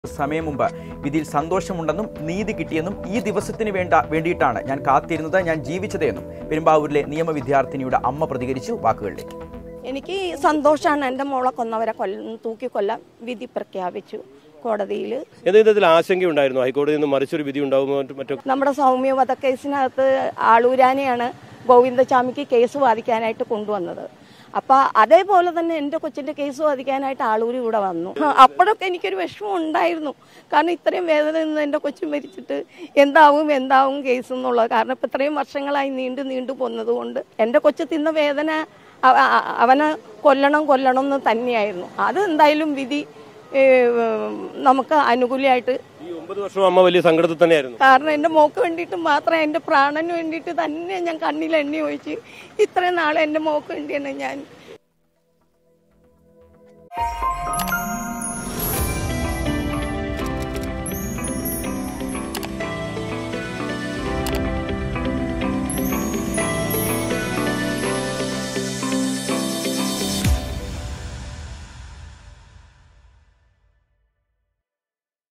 സമയം മുമ്പ് വിധിയിൽ സന്തോഷമുണ്ടെന്നും നീതി കിട്ടിയെന്നും ഈ ദിവസത്തിന് വേണ്ട വേണ്ടിയിട്ടാണ് ഞാൻ കാത്തിരുന്നത് ഞാൻ ജീവിച്ചത് എന്നും പെരുമ്പാവൂരിലെ നിയമ വിദ്യാർത്ഥിനിയുടെ അമ്മ പ്രതികരിച്ചു വാക്കുകളിലേക്ക് എനിക്ക് സന്തോഷമാണ് എൻ്റെ മോളെ കൊന്നവരെ കൊല്ല തൂക്കിക്കൊല്ലാൻ വിധി പ്രഖ്യാപിച്ചു കോടതിയിൽ എന്തെങ്കിലും തരത്തിൽ ആശങ്കയുണ്ടായിരുന്നു ഹൈക്കോടതിയിൽ നിന്ന് മറിച്ചൊരു വിധി ഉണ്ടാകുമോ മറ്റോ നമ്മുടെ സൗമ്യ വധക്കേസിനകത്ത് ആളൂരാനെയാണ് ഗോവിന്ദചാമിക്ക് കേസ് വാദിക്കാനായിട്ട് കൊണ്ടുവന്നത് അപ്പൊ അതേപോലെ തന്നെ എൻ്റെ കൊച്ചിന്റെ കേസ് വാദിക്കാനായിട്ട് ആളൂര് ഇവിടെ വന്നു അപ്പോഴൊക്കെ എനിക്കൊരു വിഷമം ഉണ്ടായിരുന്നു കാരണം ഇത്രയും വേദന നിന്ന് എൻ്റെ കൊച്ചു മരിച്ചിട്ട് എന്താവും എന്താവും കേസ് എന്നുള്ളത് കാരണം ഇപ്പം ഇത്രയും വർഷങ്ങളായി നീണ്ടു നീണ്ടു പോന്നത് കൊണ്ട് എൻ്റെ കൊച്ചു തിന്ന വേദന അ- അ- അവനെ കൊല്ലണം കൊല്ലണം എന്ന് തന്നെയായിരുന്നു അത് എന്തായാലും വിധി ഏഹ്, നമുക്ക് അനുകൂലമായിട്ട് ഈ ഒമ്പത് വർഷം അമ്മ വലിയ സങ്കടത്തിൽ തന്നെയായിരുന്നു കാരണം എൻ്റെ മോക്ക് വേണ്ടിയിട്ട് മാത്രം എൻ്റെ പ്രാണന് വേണ്ടിയിട്ട് തന്നെ ഞാൻ കണ്ണിൽ എണ്ണി ഒഴിച്ച് ഇത്രയും നാളെ എൻ്റെ മോക്ക് വേണ്ടിയാണ് ഞാൻ